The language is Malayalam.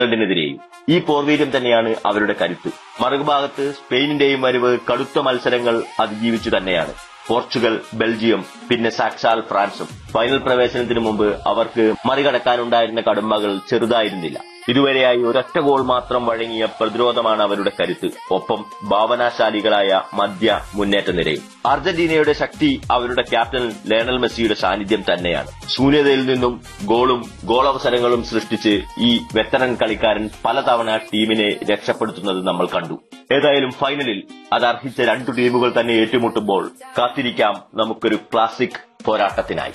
ഇംഗ്ലണ്ടിനെതിരെയും ഈ പോർവീര്യം തന്നെയാണ് അവരുടെ കരുത്ത് മറുഭാഗത്ത് സ്പെയിനിന്റെയും വരവ് കടുത്ത മത്സരങ്ങൾ അതിജീവിച്ചു തന്നെയാണ് പോർച്ചുഗൽ ബെൽജിയം പിന്നെ സാക്സാൽ ഫ്രാൻസും ഫൈനൽ പ്രവേശനത്തിന് മുമ്പ് അവർക്ക് മറികടക്കാനുണ്ടായിരുന്ന കടമ്പകൾ ചെറുതായിരുന്നില്ല ഇതുവരെയായി ഒരൊറ്റ ഗോൾ മാത്രം വഴങ്ങിയ പ്രതിരോധമാണ് അവരുടെ കരുത്ത് ഒപ്പം ഭാവനാശാലികളായ മധ്യ മുന്നേറ്റ നിരയും അർജന്റീനയുടെ ശക്തി അവരുടെ ക്യാപ്റ്റൻ ലയണൽ മെസ്സിയുടെ സാന്നിധ്യം തന്നെയാണ് ശൂന്യതയിൽ നിന്നും ഗോളും ഗോളവസരങ്ങളും സൃഷ്ടിച്ച് ഈ വെറ്ററൻ കളിക്കാരൻ പലതവണ ടീമിനെ രക്ഷപ്പെടുത്തുന്നത് നമ്മൾ കണ്ടു ഏതായാലും ഫൈനലിൽ അത് അർഹിച്ച രണ്ടു ടീമുകൾ തന്നെ ഏറ്റുമുട്ടുമ്പോൾ കാത്തിരിക്കാം നമുക്കൊരു ക്ലാസിക് പോരാട്ടത്തിനായി